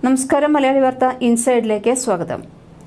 നമസ്കാരം മലയാളി വാർത്ത ഇൻസൈഡിലേക്ക് സ്വാഗതം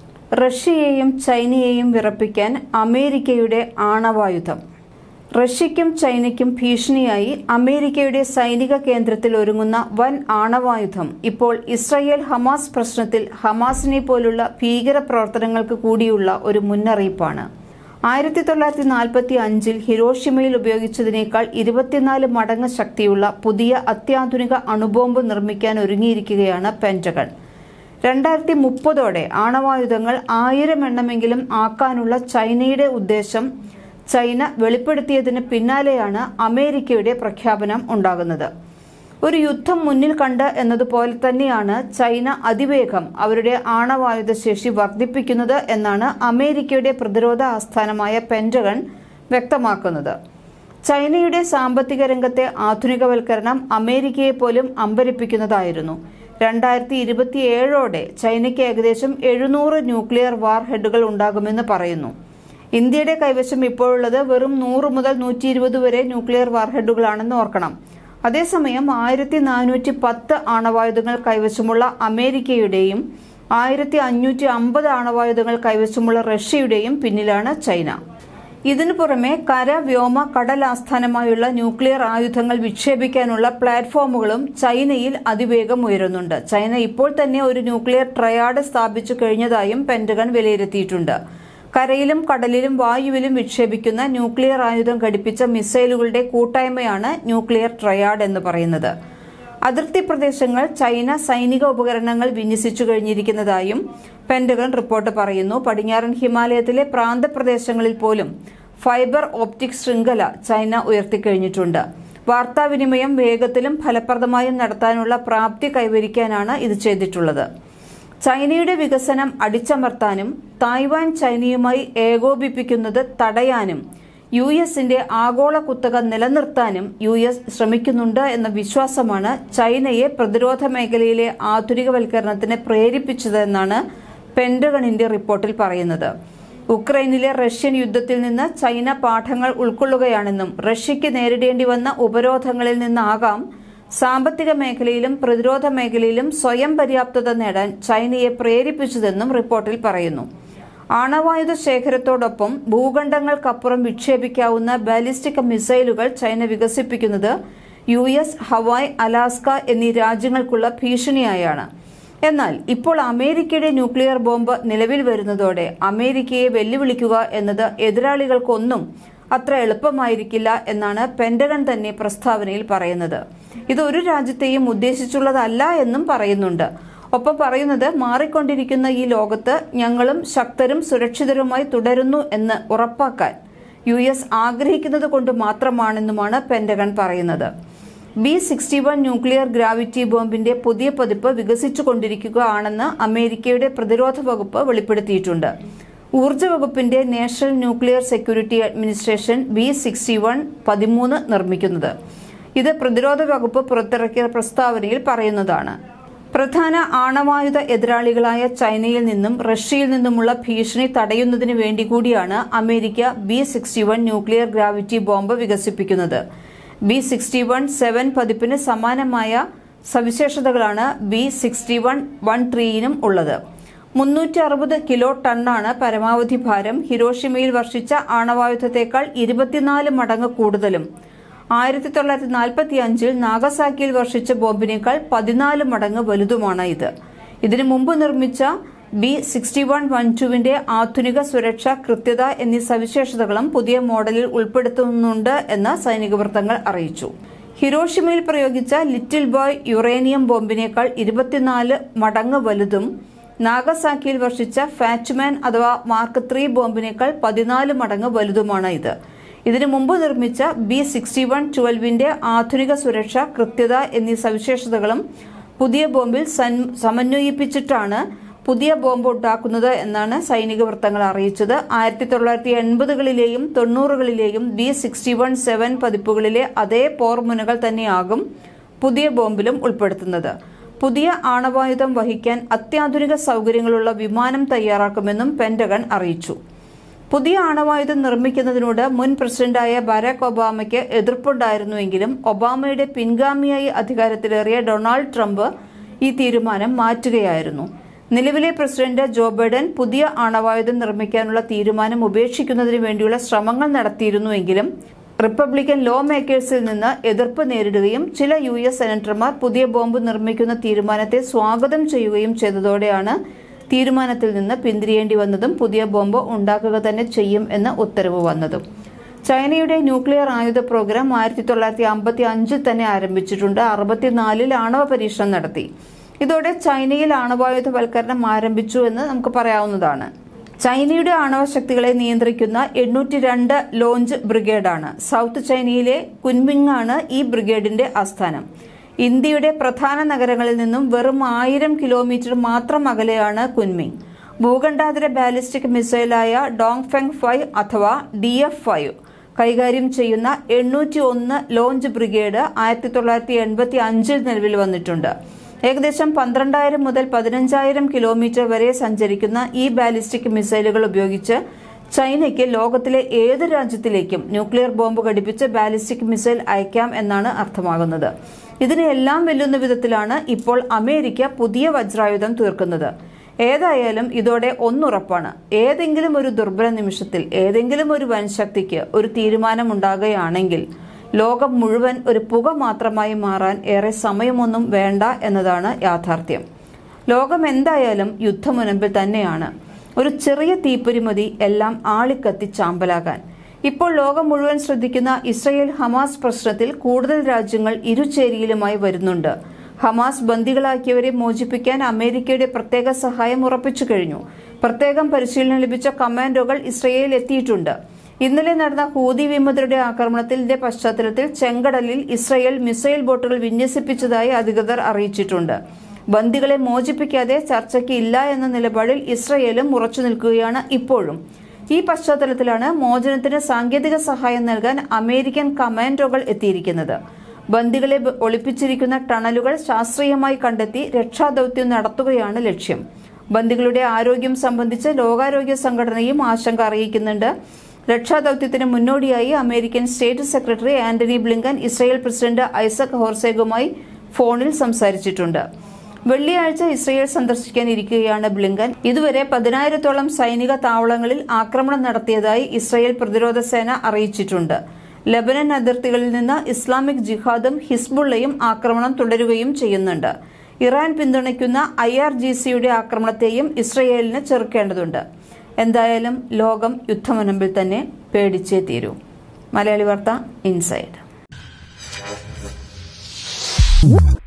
റഷ്യയെയും ചൈനയെയും വിറപ്പിക്കാൻ അമേരിക്കയുടെ ആണവായുധം റഷ്യയ്ക്കും ചൈനയ്ക്കും ഭീഷണിയായി അമേരിക്കയുടെ സൈനിക കേന്ദ്രത്തിൽ ഒരുങ്ങുന്ന വൻ ആണവായുധം ഇപ്പോൾ ഇസ്രായേൽ ഹമാസ് പ്രശ്നത്തിൽ ഹമാസിനെ പോലുള്ള ഭീകര പ്രവർത്തനങ്ങൾക്ക് കൂടിയുള്ള ഒരു മുന്നറിയിപ്പാണ് ആയിരത്തി തൊള്ളായിരത്തി നാൽപ്പത്തി അഞ്ചിൽ ഹിരോഷിമയിൽ ഉപയോഗിച്ചതിനേക്കാൾ ഇരുപത്തിനാല് മടങ്ങ് ശക്തിയുള്ള പുതിയ അത്യാധുനിക അണുബോംബ് നിർമ്മിക്കാൻ ഒരുങ്ങിയിരിക്കുകയാണ് പെന്റഗൺ രണ്ടായിരത്തി മുപ്പതോടെ ആണവായുധങ്ങൾ ആയിരം എണ്ണമെങ്കിലും ആക്കാനുള്ള ചൈനയുടെ ഉദ്ദേശം ചൈന വെളിപ്പെടുത്തിയതിന് പിന്നാലെയാണ് അമേരിക്കയുടെ പ്രഖ്യാപനം ഉണ്ടാകുന്നത് ഒരു യുദ്ധം മുന്നിൽ കണ്ട് എന്നതുപോലെ തന്നെയാണ് ചൈന അതിവേഗം അവരുടെ ആണവായുധ ശേഷി വർദ്ധിപ്പിക്കുന്നത് എന്നാണ് അമേരിക്കയുടെ പ്രതിരോധ ആസ്ഥാനമായ പെന്റഗൺ വ്യക്തമാക്കുന്നത് ചൈനയുടെ സാമ്പത്തിക രംഗത്തെ ആധുനികവൽക്കരണം അമേരിക്കയെ പോലും അമ്പരിപ്പിക്കുന്നതായിരുന്നു രണ്ടായിരത്തി ഇരുപത്തിയേഴോടെ ചൈനയ്ക്ക് ഏകദേശം എഴുന്നൂറ് ന്യൂക്ലിയർ വാർ ഹെഡുകൾ ഉണ്ടാകുമെന്ന് പറയുന്നു ഇന്ത്യയുടെ കൈവശം ഇപ്പോഴുള്ളത് വെറും നൂറ് മുതൽ നൂറ്റി ഇരുപത് വരെ ന്യൂക്ലിയർ വാർഹെഡുകളാണെന്ന് ഓർക്കണം അതേസമയം ആയിരത്തി നാനൂറ്റി പത്ത് ആണവായുധങ്ങൾ കൈവശമുള്ള അമേരിക്കയുടെയും ആയിരത്തി അഞ്ഞൂറ്റി അമ്പത് ആണവായുധങ്ങൾ കൈവശമുള്ള റഷ്യയുടെയും പിന്നിലാണ് ചൈന ഇതിനു പുറമെ കര വ്യോമ കടൽ ആസ്ഥാനമായുള്ള ന്യൂക്ലിയർ ആയുധങ്ങൾ വിക്ഷേപിക്കാനുള്ള പ്ലാറ്റ്ഫോമുകളും ചൈനയിൽ അതിവേഗം ഉയരുന്നുണ്ട് ചൈന ഇപ്പോൾ തന്നെ ഒരു ന്യൂക്ലിയർ ട്രയാഡ് സ്ഥാപിച്ചു കഴിഞ്ഞതായും പെന്റഗൺ വിലയിരുത്തിയിട്ടുണ്ട് കരയിലും കടലിലും വായുവിലും വിക്ഷേപിക്കുന്ന ന്യൂക്ലിയർ ആയുധം ഘടിപ്പിച്ച മിസൈലുകളുടെ കൂട്ടായ്മയാണ് ന്യൂക്ലിയർ ട്രയാഡ് എന്ന് പറയുന്നത് അതിർത്തി പ്രദേശങ്ങൾ ചൈന സൈനിക ഉപകരണങ്ങൾ വിന്യസിച്ചു കഴിഞ്ഞിരിക്കുന്നതായും പെന്റഗൺ റിപ്പോർട്ട് പറയുന്നു പടിഞ്ഞാറൻ ഹിമാലയത്തിലെ പ്രാന്തപ്രദേശങ്ങളിൽ പോലും ഫൈബർ ഓപ്റ്റിക് ശൃംഖല ചൈന ഉയർത്തിക്കഴിഞ്ഞിട്ടുണ്ട് വാർത്താവിനിമയം വേഗത്തിലും ഫലപ്രദമായും നടത്താനുള്ള പ്രാപ്തി കൈവരിക്കാനാണ് ഇത് ചെയ്തിട്ടുള്ളത് ചൈനയുടെ വികസനം അടിച്ചമർത്താനും തായ്വാൻ ചൈനയുമായി ഏകോപിപ്പിക്കുന്നത് തടയാനും യു എസിന്റെ ആഗോള കുത്തക നിലനിർത്താനും യു എസ് ശ്രമിക്കുന്നുണ്ട് എന്ന വിശ്വാസമാണ് ചൈനയെ പ്രതിരോധ മേഖലയിലെ ആധുനികവൽക്കരണത്തിന് പ്രേരിപ്പിച്ചതെന്നാണ് പെന്റഗണിന്റെ റിപ്പോർട്ടിൽ പറയുന്നത് ഉക്രൈനിലെ റഷ്യൻ യുദ്ധത്തിൽ നിന്ന് ചൈന പാഠങ്ങൾ ഉൾക്കൊള്ളുകയാണെന്നും റഷ്യയ്ക്ക് നേരിടേണ്ടി വന്ന ഉപരോധങ്ങളിൽ നിന്നാകാം സാമ്പത്തിക മേഖലയിലും പ്രതിരോധ മേഖലയിലും സ്വയം പര്യാപ്തത നേടാൻ ചൈനയെ പ്രേരിപ്പിച്ചതെന്നും റിപ്പോർട്ടിൽ പറയുന്നു ആണവായുധ ശേഖരത്തോടൊപ്പം ഭൂഖണ്ഡങ്ങൾക്കപ്പുറം വിക്ഷേപിക്കാവുന്ന ബാലിസ്റ്റിക് മിസൈലുകൾ ചൈന വികസിപ്പിക്കുന്നത് യു എസ് ഹവായ് അലാസ്ക എന്നീ രാജ്യങ്ങൾക്കുള്ള ഭീഷണിയായാണ് എന്നാൽ ഇപ്പോൾ അമേരിക്കയുടെ ന്യൂക്ലിയർ ബോംബ് നിലവിൽ വരുന്നതോടെ അമേരിക്കയെ വെല്ലുവിളിക്കുക എന്നത് എതിരാളികൾക്കൊന്നും അത്ര എളുപ്പമായിരിക്കില്ല എന്നാണ് പെന്റഗൺ തന്നെ പ്രസ്താവനയിൽ പറയുന്നത് ഇത് ഒരു രാജ്യത്തെയും ഉദ്ദേശിച്ചുള്ളതല്ല എന്നും പറയുന്നുണ്ട് ഒപ്പം പറയുന്നത് മാറിക്കൊണ്ടിരിക്കുന്ന ഈ ലോകത്ത് ഞങ്ങളും ശക്തരും സുരക്ഷിതരുമായി തുടരുന്നു എന്ന് ഉറപ്പാക്കാൻ യു എസ് ആഗ്രഹിക്കുന്നത് കൊണ്ട് മാത്രമാണെന്നുമാണ് പെന്റഗൺ പറയുന്നത് B sixty one nuclear gravity ബോംബിന്റെ പുതിയ പതിപ്പ് വികസിച്ചുകൊണ്ടിരിക്കുകയാണെന്ന് അമേരിക്കയുടെ പ്രതിരോധ വകുപ്പ് വെളിപ്പെടുത്തിയിട്ടുണ്ട് ഊർജ്ജ വകുപ്പിന്റെ national nuclear security administration B sixty one പതിമൂന്ന് നിർമ്മിക്കുന്നത് ഇത് പ്രതിരോധ വകുപ്പ് പുറത്തിറക്കിയ പ്രസ്താവനയിൽ പറയുന്നതാണ് പ്രധാന ആണവായുധ എതിരാളികളായ ചൈനയിൽ നിന്നും റഷ്യയിൽ നിന്നുമുള്ള ഭീഷണി തടയുന്നതിന് വേണ്ടി കൂടിയാണ് America B sixty one nuclear gravity bomb വികസിപ്പിക്കുന്നത് ബി സിക്സ്റ്റി വൺ സെവൻ പതിപ്പിന് സമാനമായ സവിശേഷതകളാണ് ബി സിക്സ്റ്റി വൺ വൺ ത്രീയിനും ഉള്ളത് മുന്നൂറ്റി അറുപത് കിലോ ടണ്ണാണ് പരമാവധി ഭാരം ഹിരോഷിമയിൽ വർഷിച്ച ആണവായുധത്തേക്കാൾ ഇരുപത്തിനാല് മടങ്ങ് കൂടുതലും ആയിരത്തി തൊള്ളായിരത്തി നാൽപ്പത്തി അഞ്ചിൽ നാഗസാക്കിയിൽ വർഷിച്ച ബോംബിനേക്കാൾ പതിനാല് മടങ്ങ് വലുതുമാണ് ഇത് ഇതിനു മുമ്പ് നിർമ്മിച്ച ബി സിക്സ്റ്റി വൺ വൺ ടുവിന്റെ ആധുനിക സുരക്ഷ കൃത്യത എന്നീ സവിശേഷതകളും പുതിയ മോഡലിൽ ഉൾപ്പെടുത്തുന്നുണ്ട് എന്ന് സൈനിക വൃത്തങ്ങൾ അറിയിച്ചു ഹിരോഷിമയിൽ പ്രയോഗിച്ച ലിറ്റിൽ ബോയ് യുറേനിയം ബോംബിനേക്കാൾ ഇരുപത്തിനാല് മടങ്ങ് വലുതും നാഗസാക്കിയിൽ വർഷിച്ച ഫാറ്റ്മാൻ അഥവാ മാർക്ക് ത്രീ ബോംബിനേക്കാൾ പതിനാല് മടങ്ങ് വലുതുമാണ് ഇത് ഇതിനു മുമ്പ് നിർമ്മിച്ച ബി സിക്സ്റ്റി വൺ ട്വൽവിന്റെ ആധുനിക സുരക്ഷ കൃത്യത എന്നീ സവിശേഷതകളും പുതിയ ബോംബിൽ സമന്വയിപ്പിച്ചിട്ടാണ് പുതിയ ബോംബ് ഉണ്ടാക്കുന്നത് എന്നാണ് സൈനിക വൃത്തങ്ങൾ അറിയിച്ചത് ആയിരത്തി തൊള്ളായിരത്തി എൺപതുകളിലെയും തൊണ്ണൂറുകളിലെയും ബി സിക്സ്റ്റി വൺ സെവൻ പതിപ്പുകളിലെ അതേ പോർമുനകൾ തന്നെയാകും പുതിയ ബോംബിലും ഉൾപ്പെടുത്തുന്നത് പുതിയ ആണവായുധം വഹിക്കാൻ അത്യാധുനിക സൗകര്യങ്ങളുള്ള വിമാനം തയ്യാറാക്കുമെന്നും പെന്റഗൺ അറിയിച്ചു പുതിയ ആണവായുധം നിർമ്മിക്കുന്നതിനോട് മുൻ പ്രസിഡന്റായ ബരാക് ഒബാമയ്ക്ക് എതിർപ്പുണ്ടായിരുന്നുവെങ്കിലും ഒബാമയുടെ പിൻഗാമിയായി അധികാരത്തിലേറിയ ഡൊണാൾഡ് ട്രംപ് ഈ തീരുമാനം മാറ്റുകയായിരുന്നു നിലവിലെ പ്രസിഡന്റ് ജോ ബൈഡൻ പുതിയ ആണവായുധം നിർമ്മിക്കാനുള്ള തീരുമാനം ഉപേക്ഷിക്കുന്നതിന് വേണ്ടിയുള്ള ശ്രമങ്ങൾ നടത്തിയിരുന്നുവെങ്കിലും റിപ്പബ്ലിക്കൻ ലോ മേക്കേഴ്സിൽ നിന്ന് എതിർപ്പ് നേരിടുകയും ചില യു എസ് സെനറ്റർമാർ പുതിയ ബോംബ് നിർമ്മിക്കുന്ന തീരുമാനത്തെ സ്വാഗതം ചെയ്യുകയും ചെയ്തതോടെയാണ് തീരുമാനത്തിൽ നിന്ന് പിന്തിരിയേണ്ടി വന്നതും പുതിയ ബോംബ് ഉണ്ടാക്കുക തന്നെ ചെയ്യും എന്ന ഉത്തരവ് വന്നതും ചൈനയുടെ ന്യൂക്ലിയർ ആയുധ പ്രോഗ്രാം ആയിരത്തി തൊള്ളായിരത്തി അമ്പത്തി അഞ്ചിൽ തന്നെ ആരംഭിച്ചിട്ടുണ്ട് അറുപത്തിനാലിൽ ആണവ പരീക്ഷണം നടത്തി ഇതോടെ ചൈനയിൽ ആണവായുധവൽക്കരണം ആരംഭിച്ചു എന്ന് നമുക്ക് പറയാവുന്നതാണ് ചൈനയുടെ ആണവ ശക്തികളെ നിയന്ത്രിക്കുന്ന എണ്ണൂറ്റി രണ്ട് ലോഞ്ച് ബ്രിഗേഡാണ് സൗത്ത് ചൈനയിലെ കുൻമിങ് ആണ് ഈ ബ്രിഗേഡിന്റെ ആസ്ഥാനം ഇന്ത്യയുടെ പ്രധാന നഗരങ്ങളിൽ നിന്നും വെറും ആയിരം കിലോമീറ്റർ മാത്രം അകലെയാണ് കുൻമിങ് ഭൂഖണ്ഡാന്തര ബാലിസ്റ്റിക് മിസൈലായ ഡോങ് ഫെങ് ഫൈവ് അഥവാ ഡി എഫ് ഫൈവ് കൈകാര്യം ചെയ്യുന്ന എണ്ണൂറ്റി ഒന്ന് ലോഞ്ച് ബ്രിഗേഡ് ആയിരത്തി തൊള്ളായിരത്തി എൺപത്തി അഞ്ചിൽ നിലവിൽ വന്നിട്ടുണ്ട് ഏകദേശം പന്ത്രണ്ടായിരം മുതൽ പതിനഞ്ചായിരം കിലോമീറ്റർ വരെ സഞ്ചരിക്കുന്ന ഈ ബാലിസ്റ്റിക് മിസൈലുകൾ ഉപയോഗിച്ച് ചൈനയ്ക്ക് ലോകത്തിലെ ഏത് രാജ്യത്തിലേക്കും ന്യൂക്ലിയർ ബോംബ് ഘടിപ്പിച്ച് ബാലിസ്റ്റിക് മിസൈൽ അയക്കാം എന്നാണ് അർത്ഥമാകുന്നത് ഇതിനെല്ലാം വെല്ലുന്ന വിധത്തിലാണ് ഇപ്പോൾ അമേരിക്ക പുതിയ വജ്രായുധം തീർക്കുന്നത് ഏതായാലും ഇതോടെ ഒന്നുറപ്പാണ് ഏതെങ്കിലും ഒരു ദുർബല നിമിഷത്തിൽ ഏതെങ്കിലും ഒരു വൻശക്തിക്ക് ഒരു തീരുമാനമുണ്ടാകുകയാണെങ്കിൽ ലോകം മുഴുവൻ ഒരു പുക മാത്രമായി മാറാൻ ഏറെ സമയമൊന്നും വേണ്ട എന്നതാണ് യാഥാർത്ഥ്യം ലോകം എന്തായാലും യുദ്ധമുനമ്പിൽ തന്നെയാണ് ഒരു ചെറിയ തീപ്പൊരി മതി എല്ലാം ആളിക്കത്തി ചാമ്പലാകാൻ ഇപ്പോൾ ലോകം മുഴുവൻ ശ്രദ്ധിക്കുന്ന ഇസ്രയേൽ ഹമാസ് പ്രശ്നത്തിൽ കൂടുതൽ രാജ്യങ്ങൾ ഇരുചേരിയിലുമായി വരുന്നുണ്ട് ഹമാസ് ബന്ദികളാക്കിയവരെ മോചിപ്പിക്കാൻ അമേരിക്കയുടെ പ്രത്യേക സഹായം ഉറപ്പിച്ചു കഴിഞ്ഞു പ്രത്യേകം പരിശീലനം ലഭിച്ച കമാൻഡോകൾ ഇസ്രയേലിൽ എത്തിയിട്ടുണ്ട് ഇന്നലെ നടന്ന ഹൂതി വിമതരുടെ ആക്രമണത്തിന്റെ പശ്ചാത്തലത്തിൽ ചെങ്കടലിൽ ഇസ്രയേൽ മിസൈൽ ബോട്ടുകൾ വിന്യസിപ്പിച്ചതായി അധികൃതർ അറിയിച്ചിട്ടുണ്ട് ബന്ദികളെ മോചിപ്പിക്കാതെ ചർച്ചയ്ക്ക് ഇല്ല എന്ന നിലപാടിൽ ഇസ്രയേലും ഉറച്ചു നിൽക്കുകയാണ് ഇപ്പോഴും ഈ പശ്ചാത്തലത്തിലാണ് മോചനത്തിന് സാങ്കേതിക സഹായം നൽകാൻ അമേരിക്കൻ കമാൻഡോകൾ എത്തിയിരിക്കുന്നത് ബന്ദികളെ ബ- ഒളിപ്പിച്ചിരിക്കുന്ന ടണലുകൾ ശാസ്ത്രീയമായി കണ്ടെത്തി രക്ഷാദൌത്യം നടത്തുകയാണ് ലക്ഷ്യം ബന്ദികളുടെ ആരോഗ്യം സംബന്ധിച്ച് ലോകാരോഗ്യ സംഘടനയും ആശങ്ക അറിയിക്കുന്നുണ്ട് രക്ഷാദൌത്യത്തിന് മുന്നോടിയായി American state secretary Antony Blinken Israel president Isaac ഹോർസേഗുമായി ഫോണിൽ സംസാരിച്ചിട്ടുണ്ട് വെള്ളിയാഴ്ച ഇസ്രയേൽ സന്ദർശിക്കാനിരിക്കുകയാണ് ബ്ലിങ്കൻ ഇതുവരെ പതിനായിരത്തോളം സൈനിക താവളങ്ങളിൽ ആക്രമണം നടത്തിയതായി ഇസ്രയേൽ പ്രതിരോധ സേന അറിയിച്ചിട്ടുണ്ട് ലബനൻ അതിർത്തികളിൽ നിന്ന് ഇസ്ലാമിക് ജിഹാദും ഹിസ്ബുള്ളയും ആക്രമണം തുടരുകയും ചെയ്യുന്നുണ്ട് ഇറാൻ പിന്തുണയ്ക്കുന്ന ഐ ആർ ജി സിയുടെ ആക്രമണത്തെയും ഇസ്രയേലിന് ചെറുക്കേണ്ടതുണ്ട് എന്തായാലും ലോകം യുദ്ധമുനമ്പിൽ തന്നെ പേടിച്ചേ തീരൂ മലയാളി വാർത്ത ഇൻസൈഡ്